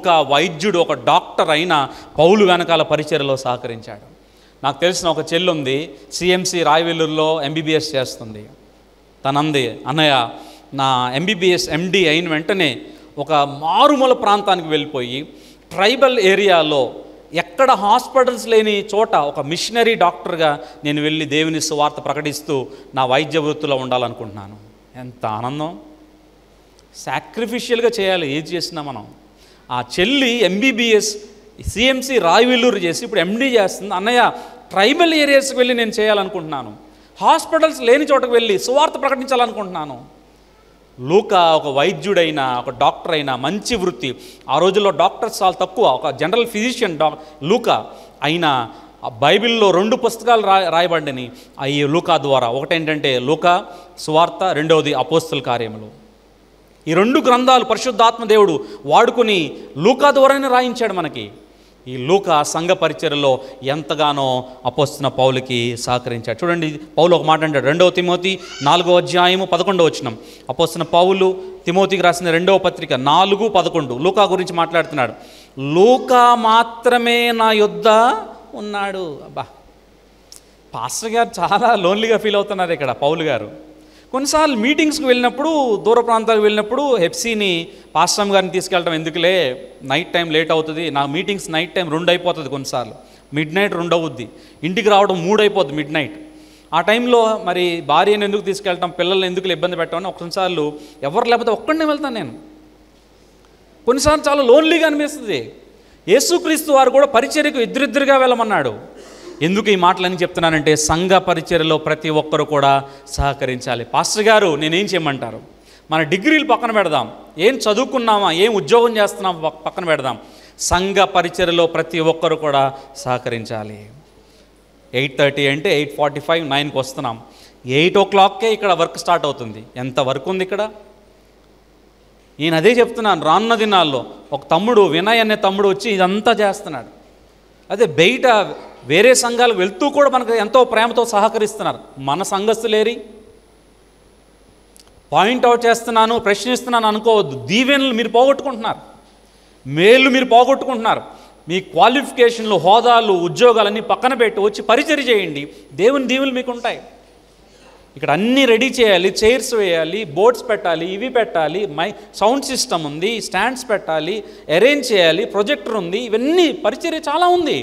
లూకా వైద్యుడు ఒక డాక్టర్ అయిన పౌలు వెనకాల పరిచయలో సహకరించాడు నాకు తెలిసిన ఒక చెల్లి ఉంది సిఎంసి రాయవెల్లూరులో ఎంబీబీఎస్ చేస్తుంది తనంది అన్నయ్య నా ఎంబీబీఎస్ ఎండి అయిన వెంటనే ఒక మారుమూల ప్రాంతానికి వెళ్ళిపోయి ట్రైబల్ ఏరియాలో ఎక్కడ హాస్పిటల్స్ లేని చోట ఒక మిషనరీ డాక్టర్గా నేను వెళ్ళి దేవుని సువార్త ప్రకటిస్తూ నా వైద్య వృత్తిలో ఉండాలనుకుంటున్నాను ఎంత ఆనందం సాక్రిఫిషియల్గా చేయాలి ఏది చేసినా మనం ఆ చెల్లి ఎంబీబీఎస్ సిఎంసి రాయవెల్లూరు చేసి ఇప్పుడు ఎండీ చేస్తుంది అన్నయ్య ట్రైబల్ ఏరియాస్కి వెళ్ళి నేను చేయాలనుకుంటున్నాను హాస్పిటల్స్ లేని చోటకు వెళ్ళి సువార్త ప్రకటించాలనుకుంటున్నాను లూకా ఒక వైద్యుడైన ఒక డాక్టర్ అయిన మంచి వృత్తి ఆ రోజుల్లో డాక్టర్స్ చాలా తక్కువ ఒక జనరల్ ఫిజిషియన్ డా లూకా అయినా ఆ బైబిల్లో రెండు పుస్తకాలు రా రాయబడినని ఆ ఈ లూకా ద్వారా ఒకటేంటంటే లూకా సువార్త రెండవది అపోస్తుల కార్యములు ఈ రెండు గ్రంథాలు పరిశుద్ధాత్మ దేవుడు వాడుకుని లూకా ద్వారానే రాయించాడు మనకి ఈ లూకా సంఘ పరిచర్లో ఎంతగానో అపోస్తున్న పౌలకి సహకరించాడు చూడండి పౌలు ఒక మాట అంటాడు రెండవ తిమోతి నాలుగో అధ్యాయము పదకొండవ వచ్చినం అపోస్తున్న పౌలు తిమోతికి రాసిన రెండవ పత్రిక నాలుగు పదకొండు లూకా గురించి మాట్లాడుతున్నాడు లూకా మాత్రమే నా యొద్ద ఉన్నాడు అబ్బా పాస్టర్ గారు చాలా లోన్లీగా ఫీల్ అవుతున్నారు ఇక్కడ పౌలు గారు కొన్నిసార్లు మీటింగ్స్కి వెళ్ళినప్పుడు దూర ప్రాంతాలకు వెళ్ళినప్పుడు హెప్సీని పాస్టమ్ గారిని తీసుకెళ్ళడం ఎందుకులే నైట్ టైం లేట్ అవుతుంది నా మీటింగ్స్ నైట్ టైం రెండు అయిపోతుంది కొన్నిసార్లు మిడ్ నైట్ రెండు అవుద్ది ఇంటికి రావడం మూడు అయిపోద్ది మిడ్ నైట్ ఆ టైంలో మరి భార్యను ఎందుకు తీసుకెళ్ళటం పిల్లల్ని ఎందుకు ఇబ్బంది పెట్టడం కొన్నిసార్లు ఎవరు లేకపోతే ఒక్కడనే వెళ్తాను నేను కొన్నిసార్లు చాలా లోన్లీగా అనిపిస్తుంది యేసుక్రీస్తు వారు కూడా పరిచర్యకు ఇద్దరిద్దరుగా వెళ్ళమన్నాడు ఎందుకు ఈ మాటలని చెప్తున్నానంటే సంఘ పరిచర్యలో ప్రతి ఒక్కరు కూడా సహకరించాలి పాస్టర్ గారు నేనేం చేయమంటారు మన డిగ్రీలు పక్కన పెడదాం ఏం చదువుకున్నామా ఏం ఉద్యోగం చేస్తున్నాం పక్- పక్కన పెడదాం సంఘ పరిచర్యలో ప్రతి ఒక్కరు కూడా సహకరించాలి ఎయిట్ థర్టీ అంటే ఎయిట్ ఫార్టీ ఫైవ్ నైన్కి వస్తున్నాం ఎయిట్ ఓ క్లాక్కే ఇక్కడ వర్క్ స్టార్ట్ అవుతుంది ఎంత వర్క్ ఉంది ఇక్కడ నేను అదే చెప్తున్నాను రానున్న దినాల్లో ఒక తమ్ముడు వినయ్ అనే తమ్ముడు వచ్చి ఇదంతా చేస్తున్నాడు అదే బయట వేరే సంఘాలకు వెళ్తూ కూడా మనకు ఎంతో ప్రేమతో సహకరిస్తున్నారు మన సంఘస్థులేరి పాయింట్ అవుట్ చేస్తున్నాను ప్రశ్నిస్తున్నాను అనుకోవద్దు దీవెనలు మీరు పోగొట్టుకుంటున్నారు మేలు మీరు పోగొట్టుకుంటున్నారు మీ క్వాలిఫికేషన్లు హోదాలు ఉద్యోగాలన్నీ పక్కన పెట్టి వచ్చి పరిచయం చేయండి దేవుని దీవులు మీకు ఉంటాయి ఇక్కడ అన్నీ రెడీ చేయాలి చైర్స్ వేయాలి బోర్డ్స్ పెట్టాలి ఇవి పెట్టాలి మై సౌండ్ సిస్టమ్ ఉంది స్టాండ్స్ పెట్టాలి అరేంజ్ చేయాలి ప్రొజెక్టర్ ఉంది ఇవన్నీ పరిచర్య చాలా ఉంది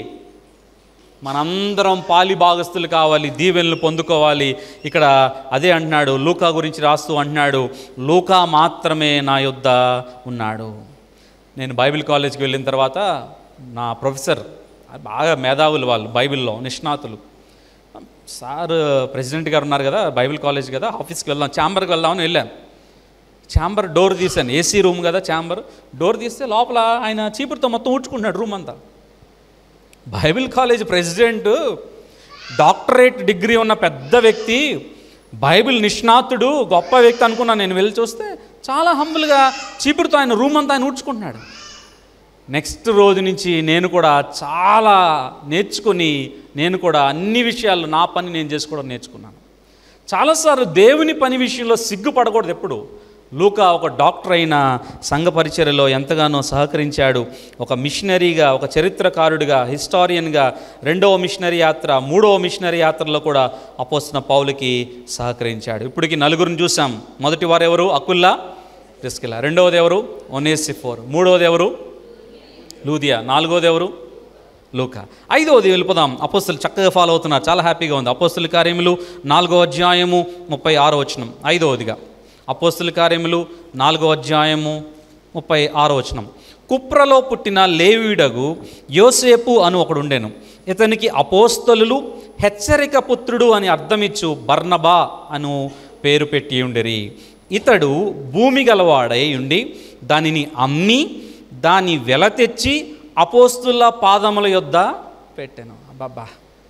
మనందరం పాలి భాగస్తులు కావాలి దీవెనలు పొందుకోవాలి ఇక్కడ అదే అంటున్నాడు లూకా గురించి రాస్తూ అంటున్నాడు లూకా మాత్రమే నా యొద్ద ఉన్నాడు నేను బైబిల్ కాలేజ్కి వెళ్ళిన తర్వాత నా ప్రొఫెసర్ బాగా మేధావులు వాళ్ళు బైబిల్లో నిష్ణాతులు సార్ ప్రెసిడెంట్ గారు ఉన్నారు కదా బైబిల్ కాలేజ్ కదా ఆఫీస్కి వెళ్దాం ఛాంబర్కి వెళ్దామని వెళ్ళాను ఛాంబర్ డోర్ తీశాను ఏసీ రూమ్ కదా ఛాంబర్ డోర్ తీస్తే లోపల ఆయన చీపురుతో మొత్తం ఊడ్చుకుంటున్నాడు రూమ్ అంతా Bible college president doctorate degree ఉన్న పెద్ద వ్యక్తి బైబిల్ నిష్ణాతుడు గొప్ప వ్యక్తి అనుకున్నాను నేను వెళ్ళి చూస్తే చాలా హంబుల్గా చీపురుతో ఆయన రూమ్ అంతా ఆయన ఊడ్చుకుంటున్నాడు నెక్స్ట్ రోజు నుంచి నేను కూడా చాలా నేర్చుకొని నేను కూడా అన్ని విషయాల్లో నా పని నేను చేసుకోవడం నేర్చుకున్నాను చాలాసార్లు దేవుని పని విషయంలో సిగ్గుపడకూడదు ఎప్పుడు లూకా ఒక డాక్టర్ అయిన సంఘ పరిచర్యలో ఎంతగానో సహకరించాడు ఒక మిషనరీగా ఒక చరిత్రకారుడిగా హిస్టారియన్గా రెండవ మిషనరీ యాత్ర మూడవ మిషనరీ యాత్రలో కూడా అపోస్తున్న పౌలకి సహకరించాడు ఇప్పటికి నలుగురిని చూసాం మొదటి వారు ఎవరు అకుల్లా ప్రిస్కిలా రెండవది ఎవరు ఒనేసిఫోర్ మూడవది ఎవరు లూదియా నాలుగోది ఎవరు లూకా ఐదవది వెళ్ళిపోదాం అపోస్తులు చక్కగా ఫాలో అవుతున్నారు చాలా హ్యాపీగా ఉంది అపోస్తుల కార్యములు నాలుగో అధ్యాయము ముప్పై ఆరో వచనం ఐదవదిగా అపోస్తుల కార్యములు నాలుగో అధ్యాయము ముప్పై ఆరో వచనం కుప్రలో పుట్టిన లేవీడగు యోసేపు అను ఒకడు ఉండెను ఇతనికి అపోస్తలులు హెచ్చరిక పుత్రుడు అని అర్థమిచ్చు బర్నబా అను పేరు పెట్టి ఉండేరి ఇతడు భూమి గలవాడై ఉండి దానిని అమ్మి దాని వెల తెచ్చి అపోస్తుల పాదముల యొద్ద పెట్టాను అబ్బాబ్బా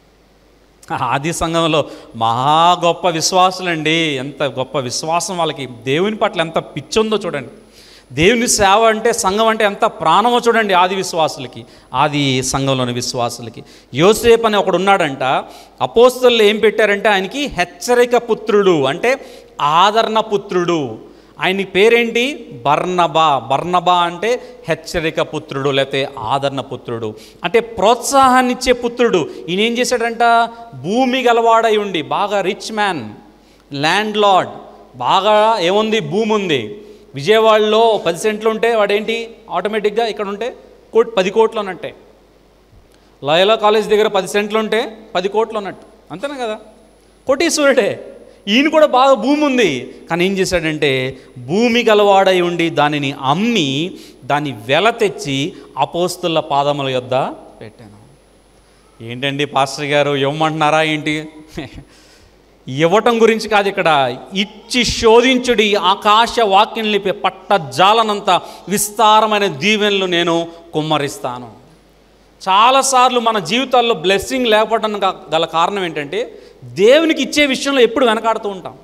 ఆది సంఘంలో మహా గొప్ప విశ్వాసులండి ఎంత గొప్ప విశ్వాసం వాళ్ళకి దేవుని పట్ల ఎంత పిచ్చుందో చూడండి దేవుని సేవ అంటే సంఘం అంటే ఎంత ప్రాణమో చూడండి ఆది విశ్వాసులకి ఆది సంఘంలోని విశ్వాసులకి యోసేపు అని ఒకడు ఉన్నాడంట అపోస్తులు ఏం పెట్టారంటే ఆయనకి హెచ్చరిక పుత్రుడు అంటే ఆదరణ పుత్రుడు ఆయన పేరేంటి బర్నబా బర్నబా అంటే హెచ్చరిక పుత్రుడు లేకపోతే ఆదరణ పుత్రుడు అంటే ప్రోత్సాహాన్ని ఇచ్చే పుత్రుడు ఈయన ఏం చేశాడంట భూమి గలవాడై ఉండి బాగా రిచ్ మ్యాన్ ల్యాండ్ లార్డ్ బాగా ఏముంది భూమి ఉంది విజయవాడలో పది సెంట్లు ఉంటే వాడేంటి ఆటోమేటిక్గా ఇక్కడ ఉంటే కోటి పది కోట్లు అన్నట్టే లయలా కాలేజ్ దగ్గర పది సెంట్లు ఉంటే పది కోట్లు అన్నట్టు అంతేనా కదా కోటీశ్వరుడే ఈయన కూడా బాగా భూమి ఉంది కానీ ఏం చేశాడంటే భూమి గలవాడై ఉండి దానిని అమ్మి దాన్ని వెల తెచ్చి అపోస్తుల పాదముల యొద్ద పెట్టాను ఏంటండి పాస్టర్ గారు ఇవ్వమంటున్నారా ఏంటి ఇవ్వటం గురించి కాదు ఇక్కడ ఇచ్చి శోధించుడి ఆకాశ వాక్యం లిపి పట్ట జాలనంత విస్తారమైన దీవెనలు నేను కుమ్మరిస్తాను చాలాసార్లు మన జీవితాల్లో బ్లెస్సింగ్ లేకపోవడం గా- గల కారణం ఏంటంటే దేవునికి ఇచ్చే విషయంలో ఎప్పుడు వెనకాడుతూ ఉంటాం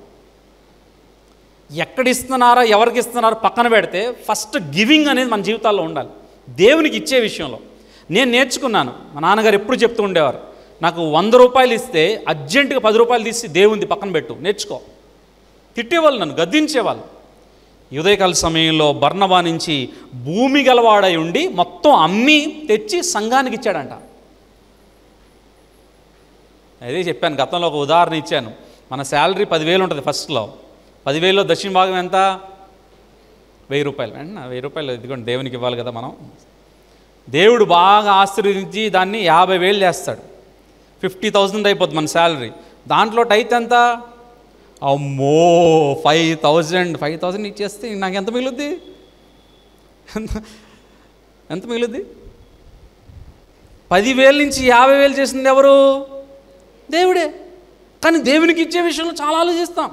ఎక్కడ ఇస్తున్నారా ఎవరికి ఇస్తున్నారో పక్కన పెడితే ఫస్ట్ గివింగ్ అనేది మన జీవితాల్లో ఉండాలి దేవునికి ఇచ్చే విషయంలో నేను నేర్చుకున్నాను మా నాన్నగారు ఎప్పుడు చెప్తూ ఉండేవారు నాకు వంద రూపాయలు ఇస్తే అర్జెంటుగా పది రూపాయలు తీసి దేవుంది పక్కన పెట్టు నేర్చుకో తిట్టేవాళ్ళు నన్ను గద్దించేవాళ్ళు ఈ ఉదయకాల సమయంలో బర్ణబా నుంచి భూమి గలవాడై ఉండి మొత్తం అమ్మి తెచ్చి సంఘానికి ఇచ్చాడంట అదే చెప్పాను గతంలో ఒక ఉదాహరణ ఇచ్చాను మన శాలరీ పదివేలు ఉంటుంది ఫస్ట్లో పదివేల్లో దక్షిణ భాగం ఎంత వెయ్యి రూపాయలు వెంటనే వెయ్యి రూపాయలు ఇదిగోండి దేవునికి ఇవ్వాలి కదా మనం దేవుడు బాగా ఆశీర్వదించి దాన్ని యాభై వేలు చేస్తాడు ఫిఫ్టీ థౌజండ్ అయిపోద్ది మన శాలరీ దాంట్లో టైత్ ఎంత అమ్మో ఫైవ్ థౌజండ్ ఫైవ్ థౌజండ్ ఇచ్చేస్తే నాకు ఎంత మిగులుద్ది ఎంత ఎంత మిగులుద్ది పదివేల నుంచి యాభై వేలు చేసింది ఎవరు దేవుడే కానీ దేవునికి ఇచ్చే విషయంలో చాలా ఆలోచిస్తాం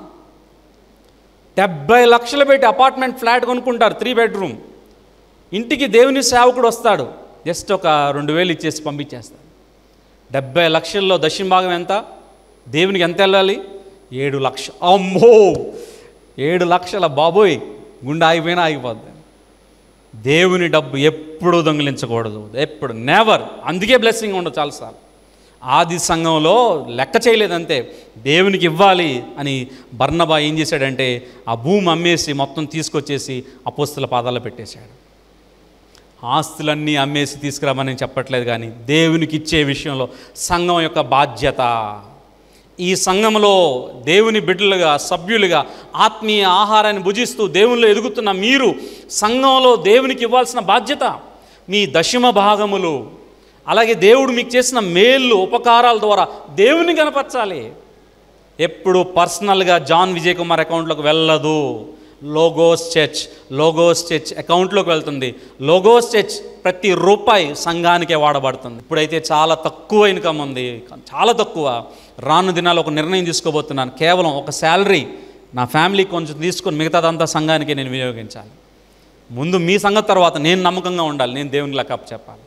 డెబ్బై లక్షలు పెట్టి అపార్ట్మెంట్ ఫ్లాట్ కొనుక్కుంటారు త్రీ బెడ్రూమ్ ఇంటికి దేవుని సేవకుడు వస్తాడు జస్ట్ ఒక రెండు వేలు ఇచ్చేసి పంపించేస్తాడు డెబ్బై లక్షల్లో దక్షిణ భాగం ఎంత దేవునికి ఎంత వెళ్ళాలి ఏడు లక్ష అమ్మో ఏడు లక్షల బాబోయ్ గుండె ఆగిపోయినా ఆగిపోద్ది దేవుని డబ్బు ఎప్పుడు దొంగిలించకూడదు ఎప్పుడు నెవర్ అందుకే బ్లెస్సింగ్ ఉండదు చాలాసార్లు ఆది సంఘంలో లెక్క చేయలేదంతే దేవునికి ఇవ్వాలి అని బర్ణబా ఏం చేశాడంటే ఆ భూమి అమ్మేసి మొత్తం తీసుకొచ్చేసి అపోస్తుల పాదాల్లో పెట్టేశాడు ఆస్తులన్నీ అమ్మేసి తీసుకురామని చెప్పట్లేదు కానీ దేవునికి ఇచ్చే విషయంలో సంఘం యొక్క బాధ్యత ఈ సంఘంలో దేవుని బిడ్డలుగా సభ్యులుగా ఆత్మీయ ఆహారాన్ని భుజిస్తూ దేవునిలో ఎదుగుతున్న మీరు సంఘంలో దేవునికి ఇవ్వాల్సిన బాధ్యత మీ దశమ భాగములు అలాగే దేవుడు మీకు చేసిన మేళ్ళు ఉపకారాల ద్వారా దేవుని కనపరచాలి ఎప్పుడు పర్సనల్గా జాన్ విజయ్ కుమార్ అకౌంట్లోకి వెళ్ళదు లోగోస్ చర్చ్ లోగోస్ చర్చ్ అకౌంట్లోకి వెళ్తుంది లోగోస్ చర్చ్ ప్రతి రూపాయి సంఘానికే వాడబడుతుంది ఇప్పుడైతే చాలా తక్కువ ఇన్కమ్ ఉంది చాలా తక్కువ రాను దినాలు ఒక నిర్ణయం తీసుకోబోతున్నాను కేవలం ఒక శాలరీ నా ఫ్యామిలీ కొంచెం తీసుకొని మిగతాదంతా సంఘానికి నేను వినియోగించాలి ముందు మీ సంగతి తర్వాత నేను నమ్మకంగా ఉండాలి నేను దేవుని లెక్క చెప్పాలి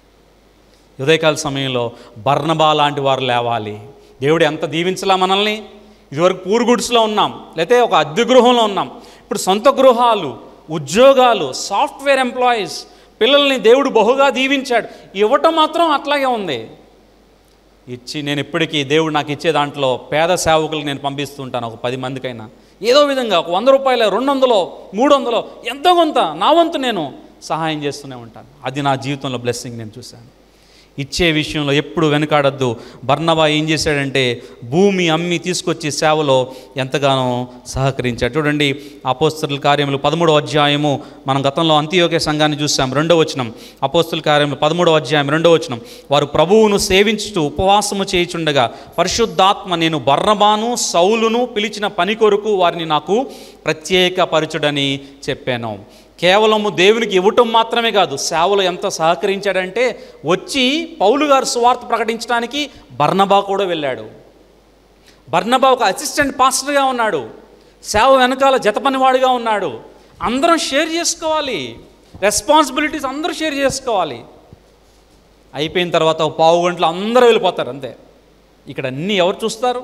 ఉదయకాల సమయంలో బర్ణబా లాంటి వారు లేవాలి దేవుడు ఎంత దీవించలా మనల్ని ఇదివరకు పూర్ గుడ్స్లో ఉన్నాం లేకపోతే ఒక అద్దె గృహంలో ఉన్నాం ఇప్పుడు సొంత గృహాలు ఉద్యోగాలు సాఫ్ట్వేర్ ఎంప్లాయీస్ పిల్లల్ని దేవుడు బహుగా దీవించాడు ఇవ్వటం మాత్రం అట్లాగే ఉంది ఇచ్చి నేను ఇప్పటికీ దేవుడు నాకు ఇచ్చే దాంట్లో పేద సేవకులకు నేను పంపిస్తుంటాను ఒక పది మందికైనా ఏదో విధంగా ఒక వంద రూపాయలు రెండు వందలో మూడు వందలో ఎంతో కొంత నా వంతు నేను సహాయం చేస్తూనే ఉంటాను అది నా జీవితంలో బ్లెస్సింగ్ నేను చూశాను ఇచ్చే విషయంలో ఎప్పుడు వెనకాడద్దు బర్నబా ఏం చేశాడంటే భూమి అమ్మి తీసుకొచ్చి సేవలో ఎంతగానో సహకరించాడు చూడండి అపోస్తుల కార్యములు పదమూడవ అధ్యాయము మనం గతంలో అంత్యోగ్య సంఘాన్ని చూసాం రెండో వచనం అపోస్తుల కార్యములు పదమూడవ అధ్యాయం రెండో వచనం వారు ప్రభువును సేవించుతూ ఉపవాసము చేయుచుండగా పరిశుద్ధాత్మ నేను బర్నబాను సౌలును పిలిచిన పని కొరకు వారిని నాకు ప్రత్యేక పరచుడని చెప్పాను కేవలము దేవునికి ఇవ్వటం మాత్రమే కాదు సేవలో ఎంత సహకరించాడంటే వచ్చి పౌలు గారు సువార్త ప్రకటించడానికి బర్నబా కూడా వెళ్ళాడు బర్నబా ఒక అసిస్టెంట్ పాస్టర్గా ఉన్నాడు సేవ వెనకాల జతపనివాడిగా ఉన్నాడు అందరం షేర్ చేసుకోవాలి రెస్పాన్సిబిలిటీస్ అందరూ షేర్ చేసుకోవాలి అయిపోయిన తర్వాత ఒక పావు గంటలో అందరూ వెళ్ళిపోతారు అంతే ఇక్కడ అన్నీ ఎవరు చూస్తారు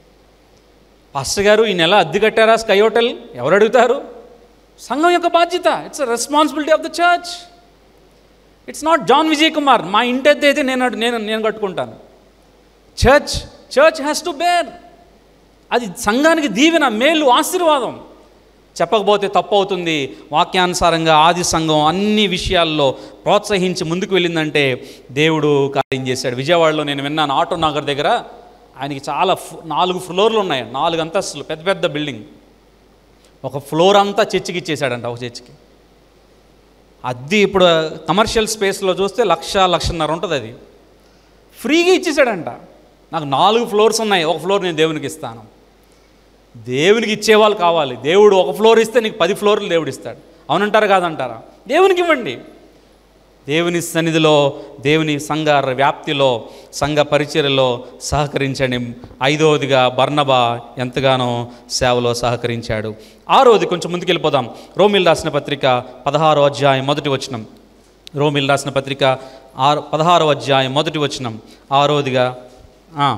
పాస్టర్ గారు ఈ నెల అద్దె కట్టారా స్కై హోటల్ ఎవరు అడుగుతారు సంఘం యొక్క బాధ్యత it's responsibility of the church it's not John Vijay Kumar మా ఇంటి అద్దె అయితే నేను నేను నేను కట్టుకుంటాను church church has to bear అది సంఘానికి దీవెన మేలు ఆశీర్వాదం చెప్పకపోతే తప్పు అవుతుంది వాక్యానుసారంగా ఆది సంఘం అన్ని విషయాల్లో ప్రోత్సహించి ముందుకు వెళ్ళిందంటే దేవుడు కార్యం చేశాడు విజయవాడలో నేను విన్నాను ఆటో నగర్ దగ్గర ఆయనకి చాలా ఫ్- నాలుగు ఫ్లోర్లు ఉన్నాయి నాలుగు అంతస్తులు పెద్ద పెద్ద బిల్డింగ్ ఒక ఫ్లోర్ అంతా చర్చికి ఇచ్చేసాడంట ఒక చర్చికి అది ఇప్పుడు కమర్షియల్ స్పేస్లో చూస్తే లక్ష లక్షన్నర ఉంటుంది అది ఫ్రీగా ఇచ్చేసాడంట నాకు నాలుగు ఫ్లోర్స్ ఉన్నాయి ఒక ఫ్లోర్ నేను దేవునికి ఇస్తాను దేవునికి ఇచ్చేవాళ్ళు కావాలి దేవుడు ఒక ఫ్లోర్ ఇస్తే నీకు పది ఫ్లోర్లు దేవుడు ఇస్తాడు అవునంటారా కాదంటారా దేవునికి ఇవ్వండి దేవుని సన్నిధిలో దేవుని సంఘ వ్యాప్తిలో సంఘ పరిచర్యలో సహకరించండి ఐదవదిగా బర్నబా ఎంతగానో సేవలో సహకరించాడు ఆరోది కొంచెం ముందుకు వెళ్ళిపోదాం రోమిల్ రాసిన పత్రిక పదహారో అధ్యాయం మొదటి వచనం రోమిల్ రాసిన పత్రిక ఆరు పదహారో అధ్యాయం మొదటి వచనం ఆరోదిగా ఆ.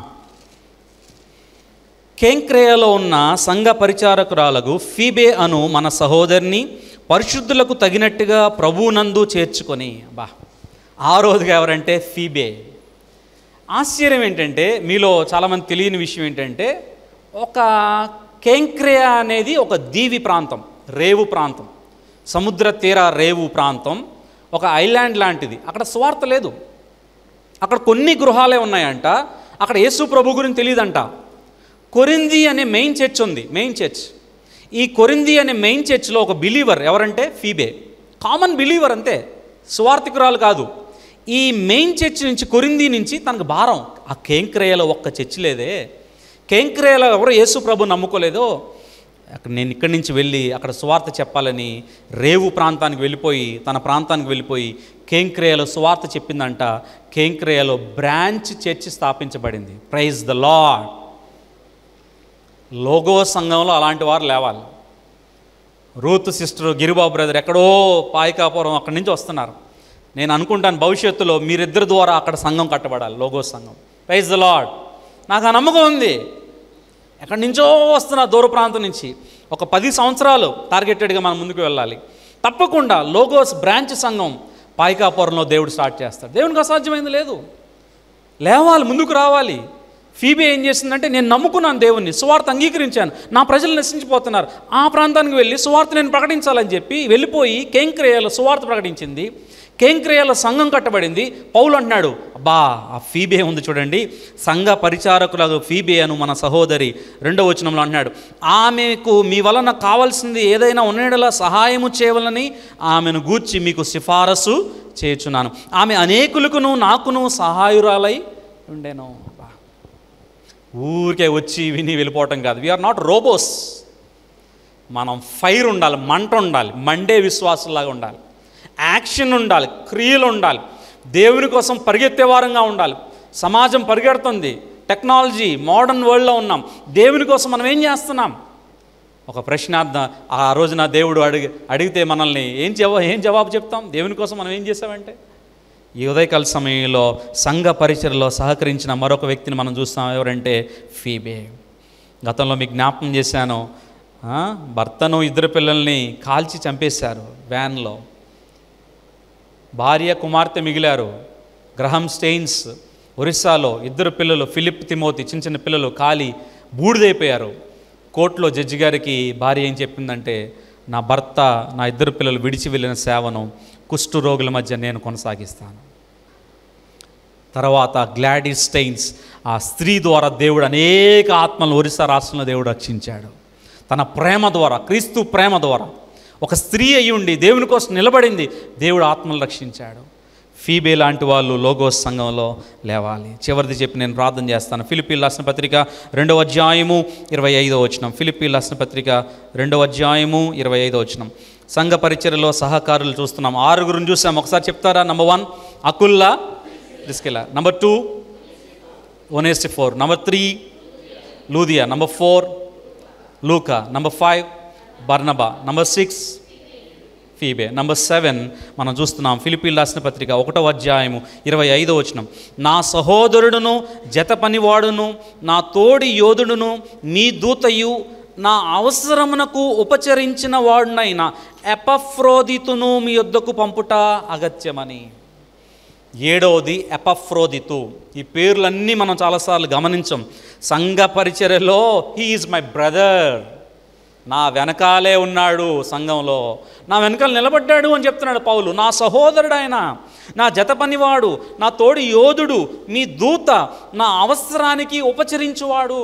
కేంక్రేయలో ఉన్న సంఘ పరిచారకురాలకు ఫీబే అను మన సహోదరిని పరిశుద్ధులకు తగినట్టుగా ప్రభువునందు చేర్చుకొని బా ఆ రోజుగా ఎవరంటే ఫీబే ఆశ్చర్యం ఏంటంటే మీలో చాలామంది తెలియని విషయం ఏంటంటే ఒక కేంక్రేయ అనేది ఒక దీవి ప్రాంతం రేవు ప్రాంతం సముద్ర తీర రేవు ప్రాంతం ఒక ఐలాండ్ లాంటిది అక్కడ స్వార్థ లేదు అక్కడ కొన్ని గృహాలే ఉన్నాయంట అక్కడ యేసు ప్రభు గురించి తెలియదంట కొరింది అనే మెయిన్ చర్చ్ ఉంది మెయిన్ చర్చ్ ఈ కొరింది అనే మెయిన్ చర్చ్లో ఒక బిలీవర్ ఎవరంటే ఫీబే కామన్ బిలీవర్ అంతే స్వార్థికురాలు కాదు ఈ మెయిన్ చర్చ్ నుంచి కొరింది నుంచి తనకు భారం ఆ కేంక్రేయలో ఒక్క చర్చ్ లేదే కేంక్రేయలో ఎవరు యేసు ప్రభు నమ్ముకోలేదో అక్కడ నేను ఇక్కడి నుంచి వెళ్ళి అక్కడ సువార్త చెప్పాలని రేవు ప్రాంతానికి వెళ్ళిపోయి తన ప్రాంతానికి వెళ్ళిపోయి కేంక్రేయలో సువార్త చెప్పిందంట కేంక్రేయలో బ్రాంచ్ చర్చ్ స్థాపించబడింది ప్రైజ్ ద లాడ్ లోగో సంఘంలో అలాంటి వారు లేవాలి రూత్ సిస్టర్ గిరిబాబు బ్రదర్ ఎక్కడో పాయికాపురం అక్కడి నుంచి వస్తున్నారు నేను అనుకుంటాను భవిష్యత్తులో మీరిద్దరి ద్వారా అక్కడ సంఘం కట్టబడాలి లోగో సంఘం ప్రైజ్ ద లాడ్ నాకు ఆ నమ్మకం ఉంది ఎక్కడి నుంచో వస్తున్న దూర ప్రాంతం నుంచి ఒక పది సంవత్సరాలు టార్గెటెడ్గా మనం ముందుకు వెళ్ళాలి తప్పకుండా లోగోస్ బ్రాంచ్ సంఘం పాయికాపురంలో దేవుడు స్టార్ట్ చేస్తాడు దేవునికి అసాధ్యమైంది లేదు లేవాలి ముందుకు రావాలి ఫీబే ఏం చేసిందంటే నేను నమ్ముకున్నాను దేవుణ్ణి సువార్త అంగీకరించాను నా ప్రజలు నశించిపోతున్నారు ఆ ప్రాంతానికి వెళ్ళి సువార్త నేను ప్రకటించాలని చెప్పి వెళ్ళిపోయి కేంక్రేయలో సువార్త ప్రకటించింది కేంక్రేయలో సంఘం కట్టబడింది పౌలు అంటున్నాడు అబ్బా ఆ ఫీబే ఉంది చూడండి సంఘ పరిచారకులకు ఫీబే అను మన సహోదరి రెండో వచనంలో అంటున్నాడు ఆమెకు మీ వలన కావాల్సింది ఏదైనా ఉన్నడలా సహాయము చేయవలని ఆమెను గూర్చి మీకు సిఫారసు చేయుచున్నాను ఆమె అనేకులకును నాకును సహాయురాలై ఉండేను అబ్బా. ఊరికే వచ్చి విని వెళ్ళిపోవటం కాదు వీఆర్ నాట్ రోబోస్ మనం ఫైర్ ఉండాలి మంట ఉండాలి మండే విశ్వాసంలాగా ఉండాలి యాక్షన్ ఉండాలి క్రియలు ఉండాలి దేవుని కోసం పరిగెత్తే వారంగా ఉండాలి సమాజం పరిగెడుతుంది టెక్నాలజీ మోడర్న్ వరల్డ్లో ఉన్నాం దేవుని కోసం మనం ఏం చేస్తున్నాం ఒక ప్రశ్నార్థ ఆ రోజున దేవుడు అడిగి అడిగితే మనల్ని ఏం జవా ఏం జవాబు చెప్తాం దేవుని కోసం మనం ఏం చేసామంటే ఈ ఉదయకాల సమయంలో సంఘ పరిచయలో సహకరించిన మరొక వ్యక్తిని మనం చూస్తాం ఎవరంటే ఫీబే గతంలో మీకు జ్ఞాపకం చేశాను ఆ, భర్తను ఇద్దరు పిల్లల్ని కాల్చి చంపేశారు వ్యాన్లో భార్య కుమార్తె మిగిలారు గ్రహం స్టెయిన్స్ ఒరిస్సాలో ఇద్దరు పిల్లలు ఫిలిప్ తిమోతి చిన్న చిన్న పిల్లలు కాలి బూడిదైపోయారు కోర్టులో జడ్జి గారికి భార్య ఏం చెప్పిందంటే నా భర్త నా ఇద్దరు పిల్లలు విడిచి వెళ్ళిన సేవను కుష్టు రోగుల మధ్య నేను కొనసాగిస్తాను తర్వాత గ్లాడీ స్టెయిన్స్ ఆ స్త్రీ ద్వారా దేవుడు అనేక ఆత్మలను ఒరిస్సా రాష్ట్రంలో దేవుడు రక్షించాడు తన ప్రేమ ద్వారా క్రీస్తు ప్రేమ ద్వారా ఒక స్త్రీ అయి ఉండి దేవుని కోసం నిలబడింది దేవుడు ఆత్మలు రక్షించాడు ఫీబే లాంటి వాళ్ళు లోగోస్ సంఘంలో లేవాలి చివరిది చెప్పి నేను ప్రార్థన చేస్తాను ఫిలిపీ రాసిన పత్రిక రెండవ అధ్యాయము ఇరవై ఐదో వచనం ఫిలిపీ రాసిన పత్రిక రెండవ అధ్యాయము ఇరవై ఐదో వచనం సంఘ పరిచర్యలో సహకారులు చూస్తున్నాం ఆరుగురిని చూసాం ఒకసారి చెప్తారా number one Aquila Priscilla number two Onesiphorus number three Lydia number four Luke number five Barnabas number six Phoebe number seven మనం చూస్తున్నాం ఫిలిపీన్ రాసిన పత్రిక ఒకటో అధ్యాయము ఇరవై ఐదో వచనం నా సహోదరుడును జత పనివాడును నా తోడి యోధుడును మీ దూతయు నా అవసరమునకు ఉపచరించిన వాడునైన ఎపఫ్రోదితును మీ యొద్దకు పంపుట అగత్యమని ఏడవది ఎపఫ్రోదితు ఈ పేర్లన్నీ మనం చాలాసార్లు గమనించాం సంఘ పరిచర్యలో హీ ఈజ్ మై బ్రదర్ నా వెనకాలే ఉన్నాడు సంఘంలో నా వెనకాల నిలబడ్డాడు అని చెప్తున్నాడు పౌలు నా సహోదరుడు ఆయన నా జత పనివాడు నా తోడి యోధుడు మీ దూత నా అవసరానికి ఉపచరించువాడు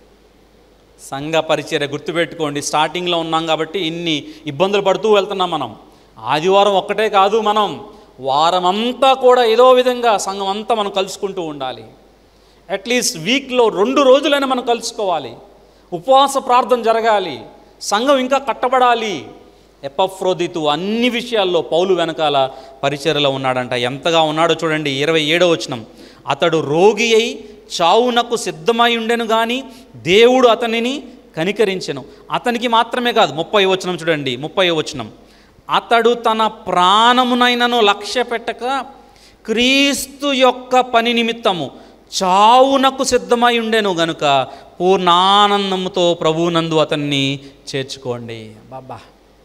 సంఘ పరిచర్య గుర్తుపెట్టుకోండి స్టార్టింగ్లో ఉన్నాం కాబట్టి ఇన్ని ఇబ్బందులు పడుతూ వెళ్తున్నాం మనం ఆదివారం ఒక్కటే కాదు మనం వారమంతా కూడా ఏదో విధంగా సంఘం అంతా మనం కలుసుకుంటూ ఉండాలి అట్లీస్ట్ వీక్లో రెండు రోజులైనా మనం కలుసుకోవాలి ఉపవాస ప్రార్థన జరగాలి సంఘం ఇంకా కట్టబడాలి ఎపఫ్రోదితు అన్ని విషయాల్లో పౌలు వెనకాల పరిచర్యలో ఉన్నాడంట ఎంతగా ఉన్నాడో చూడండి ఇరవై ఏడో వచనం అతడు రోగి అయి చావునకు సిద్ధమై ఉండెను కానీ దేవుడు అతనిని కనికరించెను అతనికి మాత్రమే కాదు ముప్పై వచనం చూడండి ముప్పై వచనం అతడు తన ప్రాణమునైనను లక్ష్య పెట్టక క్రీస్తు యొక్క పని నిమిత్తము చావునకు సిద్ధమై ఉండెను గనుక పూర్ణానందముతో ప్రభువునందు అతన్ని చేర్చుకోండి బాబా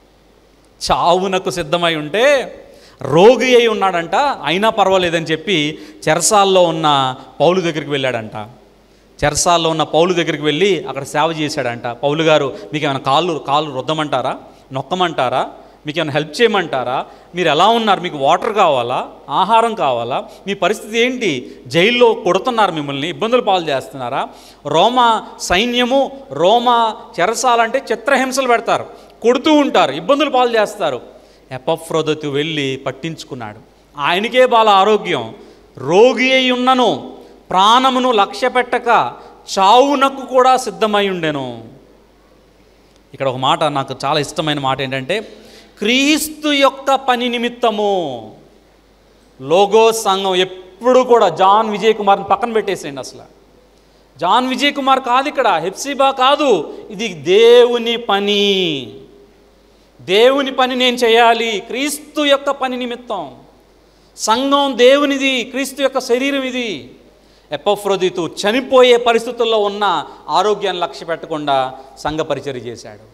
చావునకు సిద్ధమై ఉంటే రోగి అయి ఉన్నాడంట అయినా పర్వాలేదని చెప్పి చెరసాల్లో ఉన్న పౌలు దగ్గరికి వెళ్ళాడంట చెరసాల్లో ఉన్న పౌలు దగ్గరికి వెళ్ళి అక్కడ సేవ చేశాడంట పౌలు గారు మీకు ఏమైనా కాళ్ళు కాళ్ళు రుద్దమంటారా నొక్కమంటారా మీకు ఏమైనా హెల్ప్ చేయమంటారా మీరు ఎలా ఉన్నారు మీకు వాటర్ కావాలా ఆహారం కావాలా మీ పరిస్థితి ఏంటి జైల్లో కొడుతున్నారు మిమ్మల్ని ఇబ్బందులు పాలు చేస్తున్నారా రోమా సైన్యము రోమా చెరసాలంటే చిత్రహింసలు పెడతారు కొడుతూ ఉంటారు ఇబ్బందులు పాలు చేస్తారు ఎపఫ్రోదతు వెళ్ళి పట్టించుకున్నాడు ఆయనకే బాల ఆరోగ్యం రోగి అయి ఉన్నను ప్రాణమును లక్ష్య పెట్టక చావునకు కూడా సిద్ధమై ఉండెను ఇక్కడ ఒక మాట నాకు చాలా ఇష్టమైన మాట ఏంటంటే క్రీస్తు యొక్క పని నిమిత్తము లోగో సంఘం ఎప్పుడు కూడా జాన్ విజయ్ కుమార్ని పక్కన పెట్టేసేయండి అసలు జాన్ విజయ్ కుమార్ కాదు ఇక్కడ హెప్సిబా కాదు ఇది దేవుని పని దేవుని పని నేను చేయాలి క్రీస్తు యొక్క పని నిమిత్తం సంఘం దేవునిది క్రీస్తు యొక్క శరీరం ఇది ఎపఫ్రోదితు చనిపోయే పరిస్థితుల్లో ఉన్న ఆరోగ్యాన్ని లక్ష్య పెట్టకుండా సంఘ పరిచర్య చేశాడు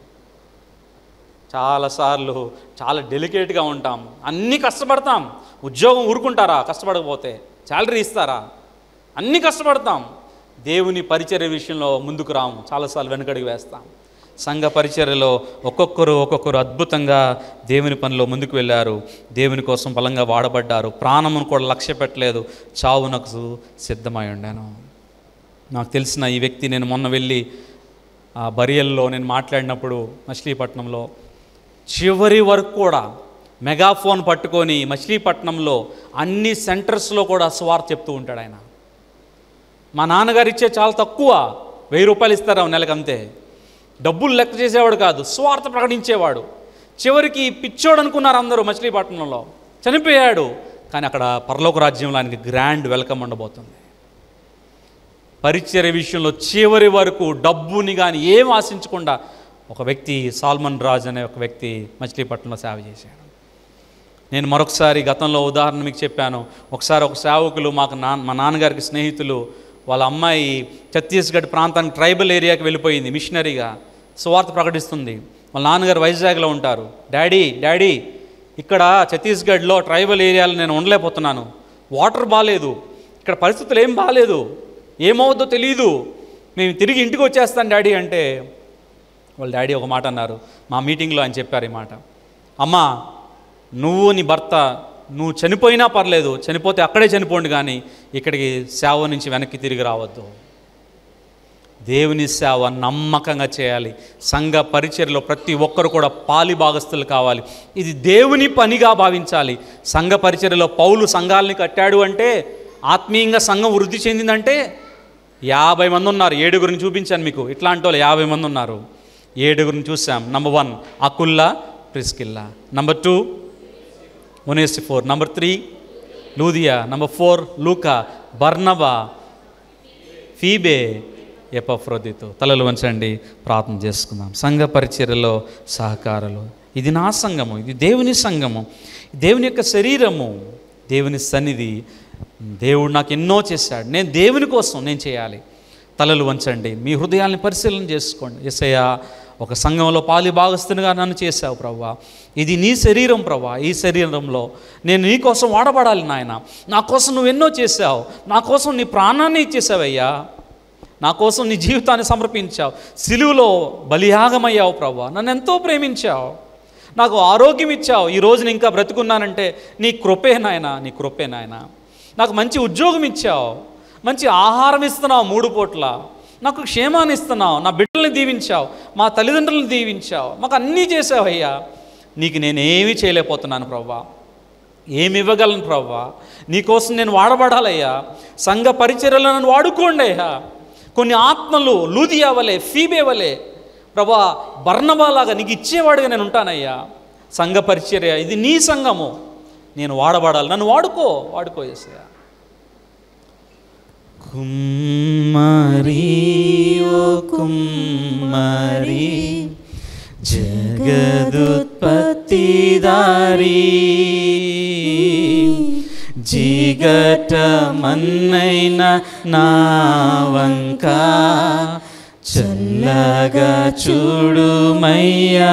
చాలాసార్లు చాలా డెలికేట్గా ఉంటాం అన్నీ కష్టపడతాం ఉద్యోగం ఊరుకుంటారా కష్టపడకపోతే శాలరీ ఇస్తారా అన్నీ కష్టపడతాం దేవుని పరిచర్య విషయంలో ముందుకు రాము చాలాసార్లు వెనకడికి వేస్తాం సంఘ పరిచర్యలో ఒక్కొక్కరు ఒక్కొక్కరు అద్భుతంగా దేవుని పనిలో ముందుకు వెళ్ళారు దేవుని కోసం బలంగా వాడబడ్డారు ప్రాణమును కూడా లక్ష్య పెట్టలేదు చావునకు సిద్ధమై ఉండాను నాకు తెలిసిన ఈ వ్యక్తి నేను మొన్న వెళ్ళి ఆ బరియల్లో నేను మాట్లాడినప్పుడు మచిలీపట్నంలో చివరి వరకు కూడా మెగాఫోన్ పట్టుకొని మచిలీపట్నంలో అన్ని సెంటర్స్లో కూడా స్వార్థ చెప్తూ ఉంటాడు ఆయన మా నాన్నగారు ఇచ్చే చాలా తక్కువ వెయ్యి రూపాయలు ఇస్తారు నెలకు అంతే డబ్బులు లెక్క చేసేవాడు కాదు స్వార్థ ప్రకటించేవాడు చివరికి పిచ్చోడు అనుకున్నారు అందరూ మచిలీపట్నంలో చనిపోయాడు కానీ అక్కడ పరలోక రాజ్యంలో ఆయనకి గ్రాండ్ వెల్కమ్ ఉండబోతుంది పరిచర్య విషయంలో చివరి వరకు డబ్బుని కానీ ఏం ఆశించకుండా ఒక వ్యక్తి సాల్మన్ రాజ్ అనే ఒక వ్యక్తి మచిలీపట్నంలో సేవ చేశాడు నేను మరొకసారి గతంలో ఉదాహరణ మీకు చెప్పాను ఒకసారి ఒక సేవకులు మాకు నా మా నాన్నగారికి స్నేహితులు వాళ్ళ అమ్మాయి ఛత్తీస్గఢ్ ప్రాంతానికి ట్రైబల్ ఏరియాకి వెళ్ళిపోయింది మిషనరీగా సువార్త ప్రకటిస్తుంది వాళ్ళ నాన్నగారు వైజాగ్లో ఉంటారు డాడీ డాడీ ఇక్కడ ఛత్తీస్గఢ్లో ట్రైబల్ ఏరియాలో నేను ఉండలేకపోతున్నాను వాటర్ బాగాలేదు ఇక్కడ పరిస్థితులు ఏం బాగాలేదు ఏమవుద్దో తెలియదు మేము తిరిగి ఇంటికి వచ్చేస్తాను డాడీ అంటే వాళ్ళ డాడీ ఒక మాట అన్నారు మా మీటింగ్లో ఆయన చెప్పారు ఈ మాట అమ్మా నువ్వు నీ భర్త నువ్వు చనిపోయినా పర్లేదు చనిపోతే అక్కడే చనిపోండి కానీ ఇక్కడికి సేవ నుంచి వెనక్కి తిరిగి రావద్దు దేవుని సేవ నమ్మకంగా చేయాలి సంఘ పరిచర్లో ప్రతి ఒక్కరు కూడా పాలి భాగస్తులు కావాలి ఇది దేవుని పనిగా భావించాలి సంఘ పరిచర్యలో పౌలు సంఘాలని కట్టాడు అంటే ఆత్మీయంగా సంఘం వృద్ధి చెందిందంటే యాభై మంది ఉన్నారు ఏడుగురిని చూపించాను మీకు ఇట్లాంటి వాళ్ళు యాభై మంది ఉన్నారు ఏడుగురిని చూసాం number one Aquila Priscilla number two Onesiphorus number three Lydia number four Luke Barnabas Phoebe Epaphroditus తలలు వంచండి ప్రార్థన చేసుకుందాం సంఘ పరిచర్యలో సహకారాలు ఇది నా సంఘము ఇది దేవుని సంఘము దేవుని యొక్క శరీరము దేవుని సన్నిధి దేవుడు నాకు ఎన్నో చేశాడు నేను దేవుని కోసం నేను చేయాలి తలలు వంచండి మీ హృదయాల్ని పరిశీలన చేసుకోండి ఎసయ్యా ఒక సంఘంలో పాలి భాగస్తునిగా నన్ను చేశావు ప్రవ్వా ఇది నీ శరీరం ప్రవ్వా ఈ శరీరంలో నేను నీ కోసం వాడబడాలి నాయన నా కోసం నువ్వు ఎన్నో చేశావు నా కోసం నీ ప్రాణాన్ని ఇచ్చేసావయ్యా నా కోసం నీ జీవితాన్ని సమర్పించావు సిలువులో బలియాగమయ్యావు ప్రభా నన్ను ఎంతో ప్రేమించావు నాకు ఆరోగ్యం ఇచ్చావు ఈ రోజున ఇంకా బ్రతుకున్నానంటే నీ కృపే నాయన నీ కృపే నాయన నాకు మంచి ఉద్యోగం ఇచ్చావు మంచి ఆహారం ఇస్తున్నావు మూడు పూట్ల నాకు క్షేమాన్ని ఇస్తున్నావు నా బిడ్డల్ని దీవించావు మా తల్లిదండ్రులను దీవించావు మాకు అన్నీ చేసావు అయ్యా నీకు నేనేమీ చేయలేకపోతున్నాను ప్రవ్వా ఏమి ఇవ్వగలను ప్రవ్వా నీకోసం నేను వాడబడాలయ్యా సంఘ పరిచర్యలో నన్ను వాడుకోండి అయ్యా కొన్ని ఆత్మలు లూదియా వలె ఫీబే వలె ప్రభా బర్ణబాలాగా నీకు ఇచ్చేవాడిగా నేను ఉంటానయ్యా సంఘ పరిచర్య ఇది నీ సంఘము నేను వాడబడాలి నన్ను వాడుకో వాడుకో ఏసయ్యా కుమ్మరి ఓ కుమ్మరి జగదుత్పత్తిదారి జిగట మన్నైన నా వంక చల్లగా చూడుమయ్యా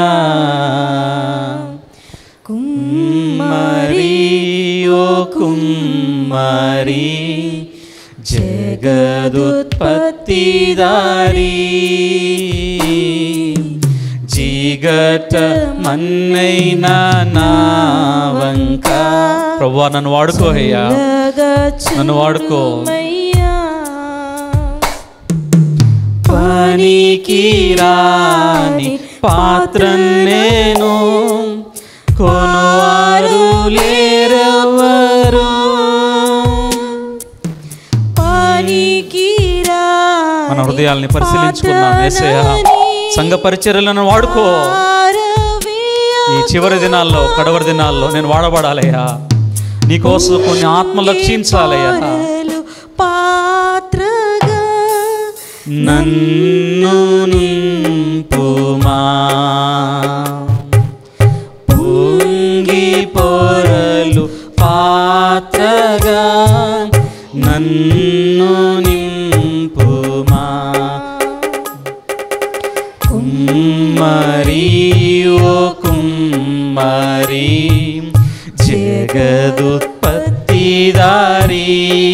కుమ్మరి ఓ కుమ్మరి జగదుత్పత్తిదారి జీగట మన్నైన నా వంక ప్రభు నన్ను వాడుకోహయ్యా నన్ను వాడుకో పనికి రాని పాత్ర నేను కొనువారు లేరెవరు మన హృదయాల్ని పరిశీలించుకున్నాం ఏసయ్య సంఘ పరిచర్యలను వాడుకో ఈ చివరి దినాల్లో కడవరి దినాల్లో నేను వాడబడాలయ్యా నీకోసం కొన్ని ఆత్మ లక్షించాలయ్యా పాత్రగా నన్ను నింపుమా పొంగి పొరలు పాత్రగా నన్ను నింపుమా కుమ్మరి ఓ కుమ్మరి జగదుత్పత్తిదారి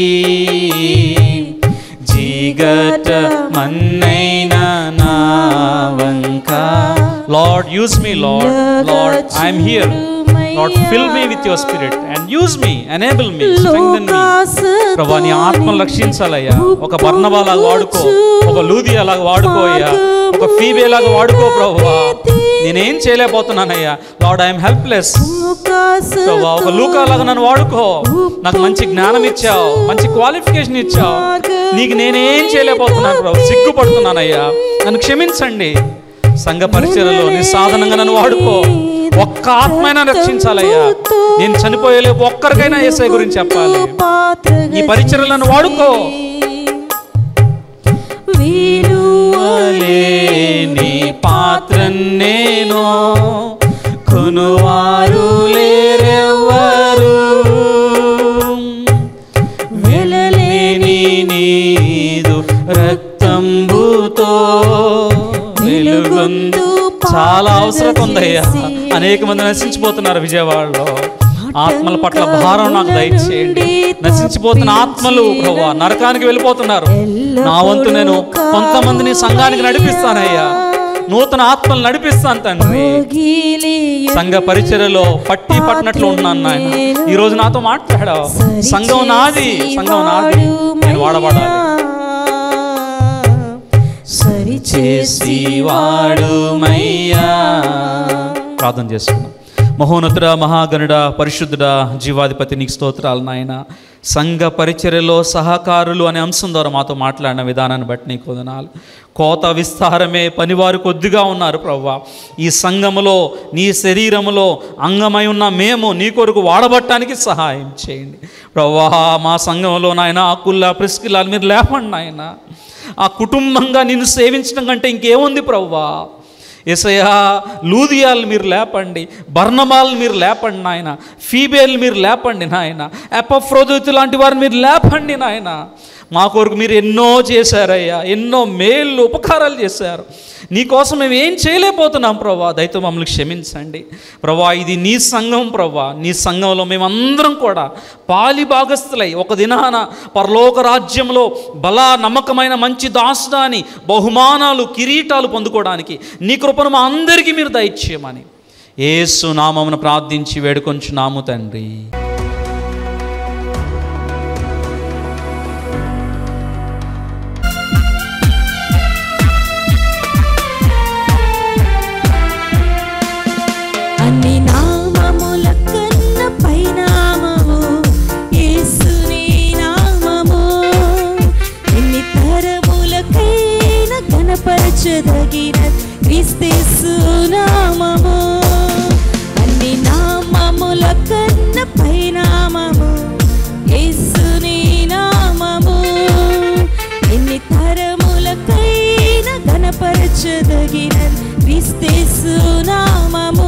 జీగట మన్నైన నా వంక Lord use me Lord Lord I'm here Lord fill me with your spirit and use me enable me strengthen me ప్రభా నీ ఆత్మను రక్షించాలయ్యా ఒక బర్ణబాలాగా వాడుకో ఒక లూది అలాగా వాడుకో అయ్యా ఒక ఫీబే లాగా వాడుకో ప్రభువా నేనేం చేయలేకపోతున్నానయ్యా లార్డ్ ఐఎమ్ హెల్ప్లెస్ ప్రభా ఒక లూకా లాగా నన్ను వాడుకో నాకు మంచి జ్ఞానం ఇచ్చావు మంచి క్వాలిఫికేషన్ ఇచ్చావు నీకు నేనేం చేయలేకపోతున్నాను ప్రభు సిగ్గుపడుతున్నానయ్యా నన్ను క్షమించండి సంఘ పరిచయలో నీ సాధనంగా నన్ను వాడుకో ఒక్క ఆత్మైనా రక్షించాలయ్యా నేను చనిపోయేలేపు ఒక్కరికైనా ఏసై గురించి చెప్పాలి ఈ పరిచయలను వాడుకో లేని పాత్ర నేను కొనువారు లేరెవ్వరు వెలలేని నీదు రక్తంబుతో వెలుగొందు చాలా అవసరం ఉందయ్యా అనేక మంది నశించిపోతున్నారు విజయవాడలో ఆత్మల పట్ల భారం నాకు దయచేయండి నశించిపోతున్న ఆత్మలు ప్రభా నరకానికి వెళ్ళిపోతున్నారు నా వంతు నేను కొంతమందిని సంఘానికి నడిపిస్తానయ్యా నూతన ఆత్మలు నడిపిస్తాను తండ్రి సంఘ పరిచర్యలో పట్టి పట్టినట్లు ఉన్నాను నాయన ఈ రోజు నాతో మాట్లాడావు సంఘం నాది సంఘం నాది నేను వాడబడాలి సరి చేసి వాడుమయ్యా ప్రార్థన చేసుకున్నాం మహోన్నతుడ మహాగణుడ పరిశుద్ధుడ జీవాధిపతి నీకు స్తోత్రాలు నాయన సంఘ పరిచర్యలో సహకారులు అనే అంశం ద్వారా మాతో మాట్లాడిన విధానాన్ని బట్టి నీకు వదనాలు కోత విస్తారమే పనివారు కొద్దిగా ఉన్నారు ప్రవ్వా ఈ సంఘములో నీ శరీరములో అంగమై ఉన్న మేము నీ కొరకు వాడబట్టడానికి సహాయం చేయండి ప్రవ్వా మా సంఘంలో నాయన ఆకుల్లా ప్రిస్కిల్లా మీరు లేపండి నాయన ఆ కుటుంబంగా నిన్ను సేవించడం కంటే ఇంకేముంది ప్రవ్వా ఎసయా లూదియాలు మీరు లేపండి బర్ణమాలు మీరు లేపండి నాయన ఫీబేల్ మీరు లేపండి నాయన ఎపఫ్రోదితు లాంటి వారిని మీరు లేపండి నాయన మా కొరకు మీరు ఎన్నో చేశారయ్యా ఎన్నో మేళ్ళు ఉపకారాలు చేశారు నీకోసం మేము ఏం చేయలేకపోతున్నాం ప్రభా దయతో మమ్మల్ని క్షమించండి ప్రభా ఇది నీ సంఘం ప్రభా నీ సంఘంలో మేమందరం కూడా పాలి భాగస్థులై ఒక దినాన పరలోక రాజ్యంలో బలా నమ్మకమైన మంచి దాసుడాని బహుమానాలు కిరీటాలు పొందుకోవడానికి నీ కృపను మా అందరికీ మీరు దయచేయమని ఏసు నామమును ప్రార్థించి వేడుకొంచున్నాము తండ్రి అన్ని నామముల కన్న పైనామము యేసుని నామము ఎన్ని తరములకైన గణపరచదగిన క్రీస్తేసు నామము అన్ని నామముల కన్న పైనామము యేసుని నామము ఎన్ని తరములకైన గణపరచదగిన క్రీస్తేసు నామము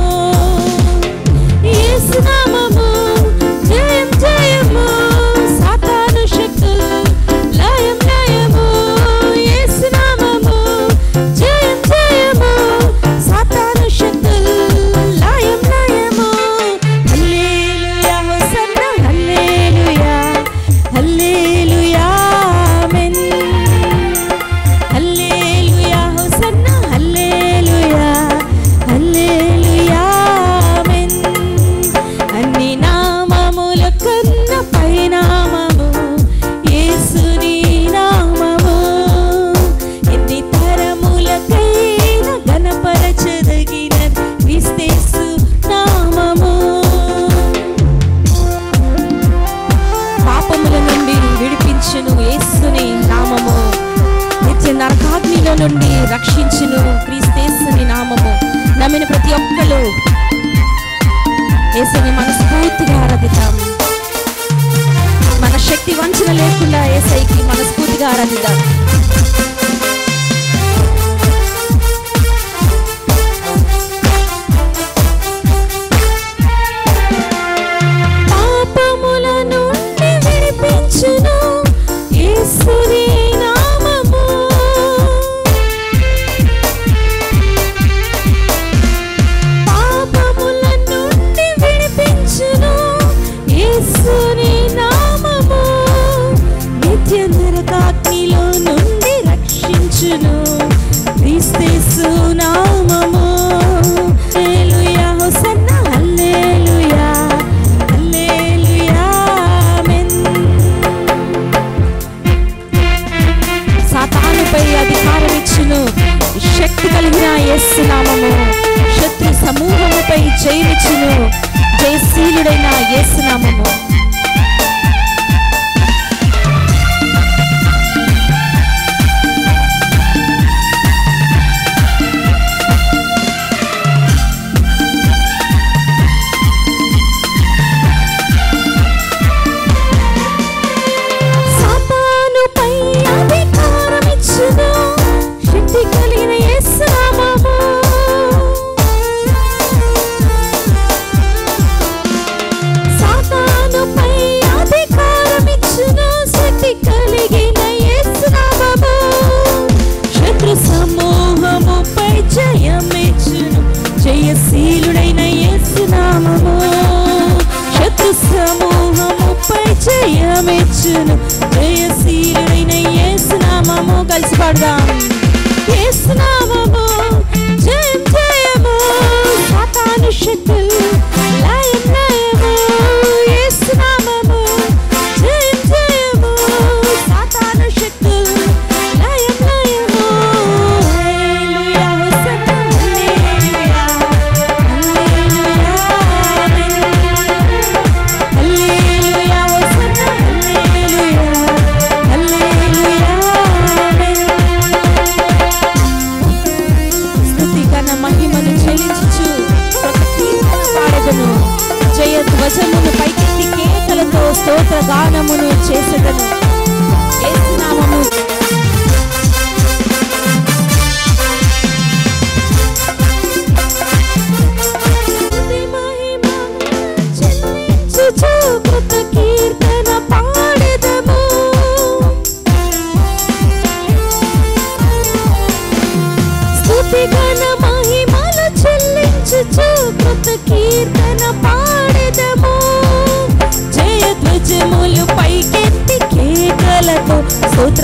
యేసు నామము జయం జయము సాతాను శక్తులు లయం లయము యేసు నామము జయం జయము సాతాను శక్తులు లయం లయము హల్లెలూయా హోసన్న హల్లెలూయా హల్లెలూయా ఆమేన్ హల్లెలూయా హోసన్న హల్లెలూయా హల్లెలూయా ఆమేన్ అన్ని నామముల కన్న పైనామము యేసుని నామము ఎన్ని తరములకైన గణపరచదగిన క్రీస్తేసు నామము పాపముల నుండి విడిపించును యేసుని నామము నిత్య నరకాగ్నిలో నుండి రక్షించును క్రీస్తేసుని నామము నమ్మిన ప్రతి ఒక్కరు యేసుని మనస్ఫూర్తిగా ఆరాధిద్దాం మన శక్తి వంచన లేకుండా ఏసైకి మనస్ఫూర్తిగా ఆరాధిద్దాం పాపముల నుండి విడిపించును యేసుని నామము పాపముల నుండి విడిపించును యేసుని నామము నిత్య నరకాగ్నిలో నుండి రక్షించును క్రీస్తేసు నామము హల్లెలూయా హోసన్న హల్లెలూయా హల్లెలూయా ఆమేన్ సాతానుపై అధికారం ఇచ్చును శక్తి కలిగిన యేసు నామము శత్రు సమూహముపై జయమిచ్చును జయశీలుడైన యేసు నామము సాతానుపై అధికారం ఇచ్చును శక్తి కలిగిన యేసు నామము సాతానుపై అధికారం ఇచ్చును శక్తి కలిగిన యేసు నామము శత్రు సమూహముపై జయమిచ్చును జయశీలుడైన యేసు నామము శత్రు సమూహముపై జయమిచ్చును జయశీలుడైన యేసు నామము కలిసి పాడదాం యేసు నామము జయం జయము సాతాను శక్తులు లయం లయము యేసు నామము జయం జయము సాతాను శక్తులు లయం లయము హల్లెలూయా హోసన్న హల్లెలూయా హల్లెలూయా ఆమేన్ హల్లెలూయా హోసన్న హల్లెలూయా హల్లెలూయా ఆమేన్ స్తుతి ఘన మహిమను చెల్లించుచు కొత్త కీర్తన పాడెదను జయ ధ్వజమును పైకెత్తి కేకలతో స్తోత్ర గానమును చేసెదను యేసునామము స్తుతి మహిమను చెల్లించుచు కొత్త కీర్తన పాడెదము స్తుతి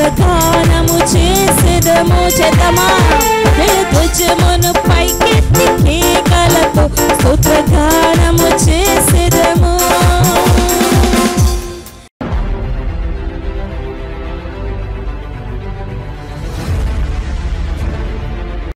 స్తోత్రగానము చేసేదము చేద్దామా ధ్వజమును పైకెత్తి కేకలతో స్తోత్రగానము